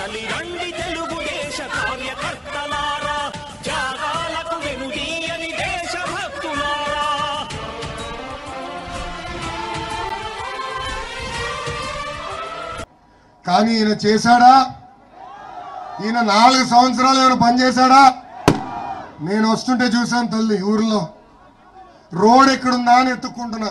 కదలి రండి తెలుగుదేశ కార్యకర్తలారా త్యాగాలకు వెనుదీయని దేశభక్తులారా కానీ ఈయన చేశాడా ఈయన నాలుగు సంవత్సరాలు ఏమైనా పని చేశాడా నేను వస్తుంటే చూశాను తల్లి ఊర్లో రోడ్ ఎక్కడుందా అని ఎత్తుక్కుంటున్నా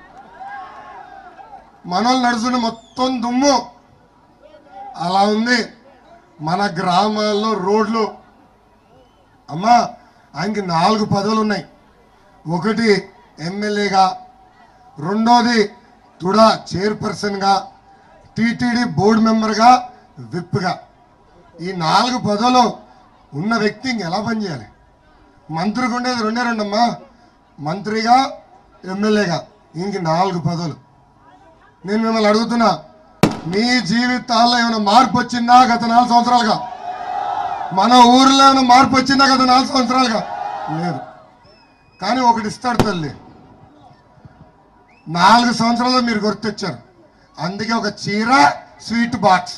మనోళ్ళు నడుచున్న మొత్తం దుమ్ము అలా ఉంది మన గ్రామాల్లో రోడ్లు అమ్మా ఆయనకి నాలుగు పదవులు ఉన్నాయి ఒకటి ఎమ్మెల్యేగా రెండోది తుడా చైర్పర్సన్గా టీటీడీ బోర్డు మెంబర్గా విప్గా ఈ నాలుగు పదవులు ఉన్న వ్యక్తి ఇంక ఎలా పనిచేయాలి మంత్రికి ఉండేది రెండే రెండమ్మా మంత్రిగా ఎమ్మెల్యేగా ఇంక నాలుగు పదవులు నేను మిమ్మల్ని అడుగుతున్నా మీ జీవితాల్లో ఏమైనా మార్పు వచ్చిందా గత నాలుగు సంవత్సరాలుగా మన ఊర్లో ఏమైనా మార్పు వచ్చిందా గత నాలుగు సంవత్సరాలుగా లేదు కానీ ఒకటి ఇస్తాడు తల్లి నాలుగు సంవత్సరాలు మీరు గుర్తొచ్చారు అందుకే ఒక చీర స్వీట్ బాక్స్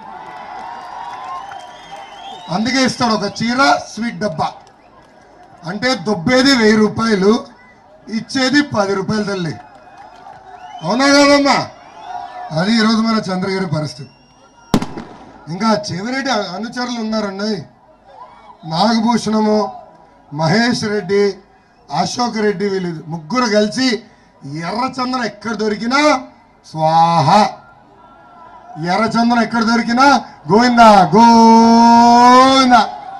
అందుకే ఇస్తాడు ఒక చీర స్వీట్ డబ్బా అంటే దొబ్బేది వెయ్యి రూపాయలు ఇచ్చేది పది రూపాయలు తల్లి అవునా కాదమ్మా అది ఈరోజు మన చంద్రగిరి పరిస్థితి ఇంకా చెవిరెడ్డి అనుచరులు ఉన్నారండి నాగభూషణము మహేష్ రెడ్డి అశోక్ రెడ్డి వీళ్ళు ముగ్గురు కలిసి ఎర్రచందనం ఎక్కడ దొరికినా స్వాహ ఎర్రచందనం ఎక్కడ దొరికినా గోవిందా గోవిందా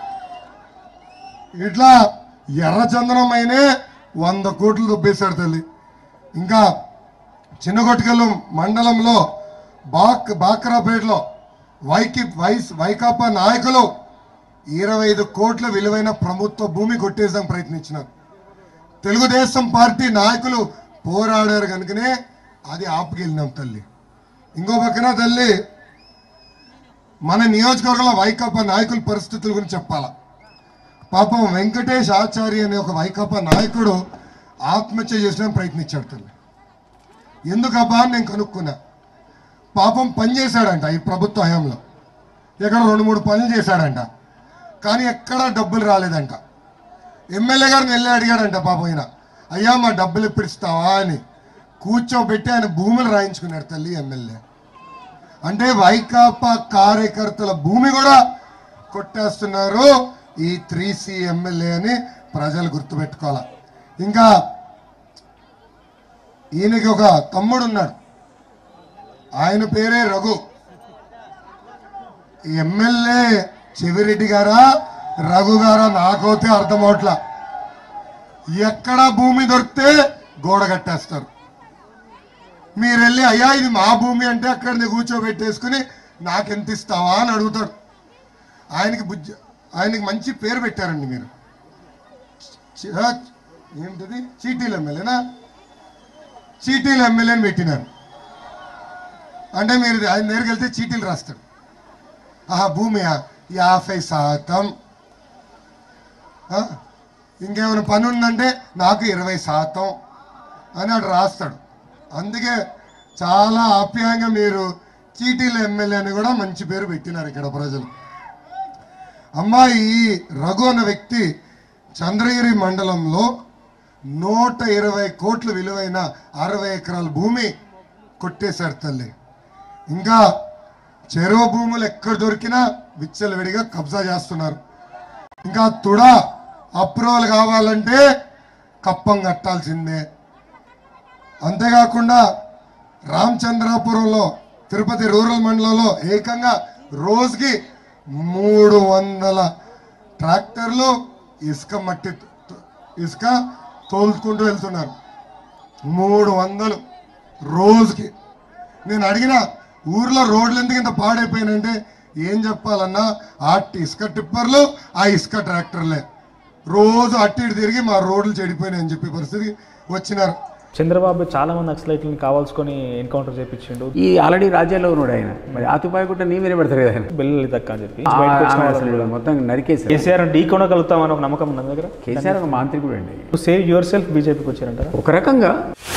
ఇట్లా ఎర్రచందనం అయినే వంద కోట్లు దొబ్బేశాడు తల్లి ఇంకా చిన్నగొట్టుకల్లు మండలంలో బాక్ బాక్రాపేటలో వైకి వైస్ వైకాపా నాయకులు ఇరవై ఐదు కోట్ల విలువైన ప్రభుత్వ భూమి కొట్టేసాం ప్రయత్నించినారు తెలుగుదేశం పార్టీ నాయకులు పోరాడారు కనుకనే అది ఆపుకెళ్ళినాం తల్లి ఇంకో పక్కన తల్లి మన నియోజకవర్గంలో వైకాపా నాయకుల పరిస్థితుల గురించి చెప్పాలా పాపం వెంకటేష్ ఆచార్య అనే ఒక వైకాపా నాయకుడు ఆత్మహత్య చేసిన ప్రయత్నించాడు తల్లి ఎందుకబ్బా అని నేను కనుక్కున్నా పాపం పని చేశాడంట ఈ ప్రభుత్వ హయాంలో ఎక్కడ రెండు మూడు పనులు చేశాడంట కానీ ఎక్కడా డబ్బులు రాలేదంట ఎమ్మెల్యే గారిని వెళ్ళి అడిగాడంట పాపం ఈయన అయ్యా మా డబ్బులు ఎప్పుడు ఇస్తావా అని కూర్చోబెట్టి ఆయన భూములు రాయించుకున్నాడు తల్లి ఎమ్మెల్యే అంటే వైకాపా కార్యకర్తల భూమి కూడా కొట్టేస్తున్నారు ఈ త్రీ సి ఎమ్మెల్యే అని ప్రజలు గుర్తుపెట్టుకోవాలి ఇంకా ఈయనకి ఒక తమ్ముడు ఉన్నాడు ఆయన పేరే రఘు ఎమ్మెల్యే చెవిరెడ్డి గారా రఘు గారా నాకైతే అర్థం అవట్లా ఎక్కడ భూమి దొరికితే గోడ కట్టేస్తారు మీరు వెళ్ళి అయ్యా ఇది మా భూమి అంటే అక్కడ కూర్చోబెట్టేసుకుని నాకెంత ఇస్తావా అని అడుగుతాడు ఆయనకి బుజ్జ ఆయనకి మంచి పేరు పెట్టారండి మీరు చి- ఆ, ఏంటిది చీటీలు ఎమ్మెల్యేనా చీటీలు ఎమ్మెల్యే అని పెట్టినారు అంటే మీరు ఆయన దగ్గరికి వెళ్తే చీటీలు రాస్తాడు ఆహా భూమి యాభై శాతం ఆ, ఇంకేమైనా పని ఉందంటే నాకు ఇరవై శాతం అని అటు రాస్తాడు అందుకే చాలా ఆప్యాయంగా మీరు చీటీల ఎమ్మెల్యే అని కూడా మంచి పేరు పెట్టినారు ఇక్కడ ప్రజలు అమ్మాయి ఈ రఘు అన్న వ్యక్తి చంద్రగిరి మండలంలో నూట ఇరవై కోట్ల విలువైన అరవై ఎకరాల భూమి కొట్టేశారు తల్లి ఇంకా చెరువు భూములు ఎక్కడ దొరికినా విచ్చలవిడిగా కబ్జా చేస్తున్నారు ఇంకా తుడా అప్రూవల్ కావాలంటే కప్పం కట్టాల్సిందే అంతేకాకుండా రామచంద్రాపురంలో తిరుపతి రూరల్ మండలంలో ఏకంగా రోజుకి మూడు వందల ట్రాక్టర్లు ఇసుక మట్టి తో- ఇసుక తోలుకుంటూ వెళ్తున్నారు మూడు వందలు రోజుకి నేను అడిగిన ఊర్లో రోడ్లు ఎందుకు ఇంత పాడైపోయినంటే ఏం చెప్పాలన్నా ఆ ఇసుక టిప్పర్లు ఆ ఇసుక ట్రాక్టర్లే రోజు అట్టి ఇటు తిరిగి మా రోడ్లు చెడిపోయినాయి అని చెప్పే పరిస్థితి వచ్చినారు చంద్రబాబు చాలా మంది నక్సలైట్లను కావాల్సుకొని ఎన్కౌంటర్ చేపించిండు ఈ ఆల్రెడీ రాజ్యాల్లో ఉన్నాడు ఆయన మరి ఆతుపాయ కూడా నీ మీద పెడతారు కదా ఆయన బిల్లు తక్క అని చెప్పి ఆ- బయటకు వచ్చిన ఆమె వాళ్ళని అసలు కూడా. మొత్తం నరికేశారు కేసీఆర్ ఢీ కొనగలుగుతామని ఒక నమ్మకం ఉన్న దగ్గర కేసీఆర్ ఒక మాంత్రికుడు అండి సేవ్ యువర్ సెల్ఫ్ బీజేపీకి వచ్చారంటారా ఒక రకంగా